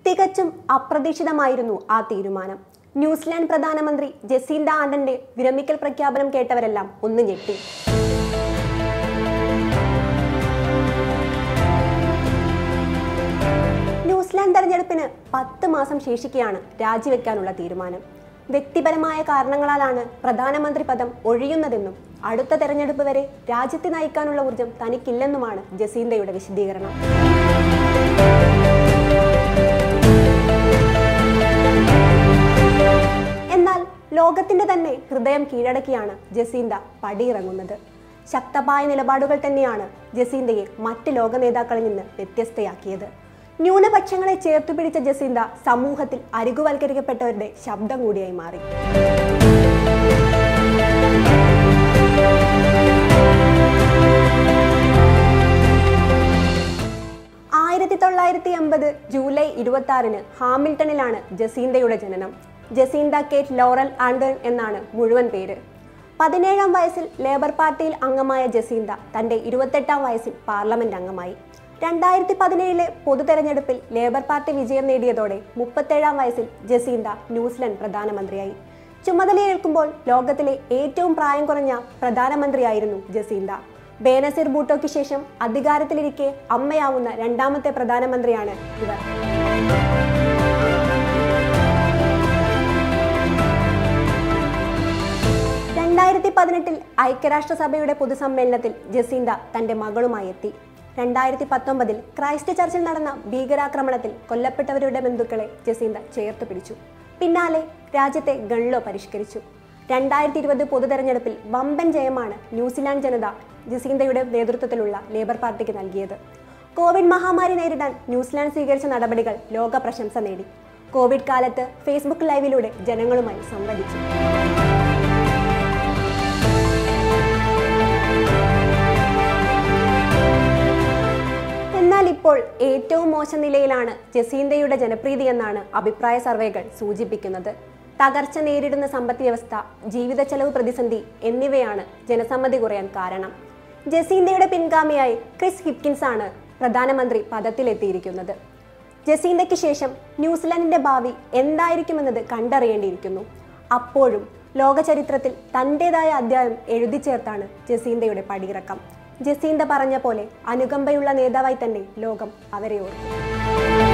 തികച്ചും അപ്രതീക്ഷിതമായിരുന്നു ആ തീരുമാനം ന്യൂസിലാൻഡ് പ്രധാനമന്ത്രി ജസീന്ത ആൻഡന്റെ വിരമിക്കൽ പ്രഖ്യാപനം കേട്ടവരെല്ലാം ഒന്ന് ഞെട്ടി ന്യൂസിലാൻഡ് തെരഞ്ഞെടുപ്പിന് പത്ത് മാസം ശേഷിക്കെയാണ് രാജിവെക്കാനുള്ള തീരുമാനം വ്യക്തിപരമായ കാരണങ്ങളാലാണ് പ്രധാനമന്ത്രി പദം ഒഴിയുന്നതെന്നും അടുത്ത തെരഞ്ഞെടുപ്പ് വരെ രാജ്യത്തെ നയിക്കാനുള്ള ഊർജം തനിക്കില്ലെന്നുമാണ് ജസീന്തയുടെ വിശദീകരണം എന്നാൽ ലോകത്തിന്റെ തന്നെ ഹൃദയം കീഴടക്കിയാണ് ജസീന്ത പടിയിറങ്ങുന്നത് ശക്തമായ നിലപാടുകൾ തന്നെയാണ് ജസീന്തയെ മറ്റ് ലോക നേതാക്കളിൽ നിന്ന് വ്യത്യസ്തയാക്കിയത് ന്യൂനപക്ഷങ്ങളെ ചേർത്തു പിടിച്ച ജസീന്ത സമൂഹത്തിൽ അരികുവൽക്കരിക്കപ്പെട്ടവരുടെ ശബ്ദം കൂടിയായി മാറി ആയിരത്തി തൊള്ളായിരത്തി എൺപത് ജൂലൈ ഇരുപത്തി ആറിന് ഹാമിൽട്ടണിലാണ് ജസീന്തയുടെ ജനനം ജസീന്ത കേറ്റ് ലോറൽ ആൻഡേൺ എന്നാണ് മുഴുവൻ പേര് പതിനേഴാം വയസ്സിൽ ലേബർ പാർട്ടിയിൽ അംഗമായ ജസീന്ത തന്റെ ഇരുപത്തെട്ടാം വയസ്സിൽ പാർലമെന്റ് അംഗമായി രണ്ടായിരത്തി പതിനേഴിലെ പൊതു തെരഞ്ഞെടുപ്പിൽ ലേബർ പാർട്ടി വിജയം നേടിയതോടെ മുപ്പത്തേഴാം വയസ്സിൽ ജസീന്ത ന്യൂസിലൻഡ് പ്രധാനമന്ത്രിയായി ചുമതലയേൽക്കുമ്പോൾ ലോകത്തിലെ ഏറ്റവും പ്രായം കുറഞ്ഞ പ്രധാനമന്ത്രിയായിരുന്നു ജസീന്ത ബേനസിർ ബൂട്ടോയ്ക്ക് ശേഷം അധികാരത്തിലിരിക്കെ അമ്മയാവുന്ന രണ്ടാമത്തെ പ്രധാനമന്ത്രിയാണ് ഇവർ രണ്ടായിരത്തി പതിനെട്ടിൽ ഐക്യരാഷ്ട്രസഭയുടെ പൊതുസമ്മേളനത്തിൽ ജസീന്ത തന്റെ മകളുമായി എത്തി രണ്ടായിരത്തി പത്തൊമ്പതിൽ ക്രൈസ്റ്റ് ചർച്ചിൽ നടന്ന ഭീകരാക്രമണത്തിൽ കൊല്ലപ്പെട്ടവരുടെ ബന്ധുക്കളെ ജസീന്ത ചേർത്ത് പിടിച്ചു പിന്നാലെ രാജ്യത്തെ ഗൺലോ പരിഷ്കരിച്ചു രണ്ടായിരത്തി ഇരുപത് പൊതു തെരഞ്ഞെടുപ്പിൽ വമ്പൻ ജയമാണ് ന്യൂസിലാൻഡ് ജനത ജസീന്തയുടെ നേതൃത്വത്തിലുള്ള ലേബർ പാർട്ടിക്ക് നൽകിയത് കോവിഡ് മഹാമാരി നേരിടാൻ ന്യൂസിലാൻഡ് സ്വീകരിച്ച നടപടികൾ ലോക പ്രശംസ നേടി കോവിഡ് കാലത്ത് ഫേസ്ബുക്ക് ലൈവിലൂടെ ജനങ്ങളുമായി സംവദിച്ചു എന്നാൽ ഇപ്പോൾ ഏറ്റവും മോശം നിലയിലാണ് ജസീന്തയുടെ ജനപ്രീതി എന്നാണ് അഭിപ്രായ സർവേകൾ സൂചിപ്പിക്കുന്നത് തകർച്ച നേരിടുന്ന സമ്പദ് വ്യവസ്ഥ ജീവിത ചെലവ് പ്രതിസന്ധി എന്നിവയാണ് ജനസമ്മതി കുറയാൻ കാരണം ജസീന്തയുടെ പിൻഗാമിയായി ക്രിസ് ഹിപ്കിൻസ് ആണ് പ്രധാനമന്ത്രി പദത്തിലെത്തിയിരിക്കുന്നത് ജസീന്തയ്ക്ക് ശേഷം ന്യൂസിലാൻഡിന്റെ ഭാവി എന്തായിരിക്കുമെന്നത് കണ്ടറിയേണ്ടിയിരിക്കുന്നു അപ്പോഴും ലോക ചരിത്രത്തിൽ തൻ്റെതായ അധ്യായം എഴുതി ചേർത്താണ് ജസീന്തയുടെ പടിയിറക്കം ജസീന്ത പറഞ്ഞ പോലെ അനുകമ്പയുള്ള നേതാവായി തന്നെ ലോകം അവരെ ഓർക്കും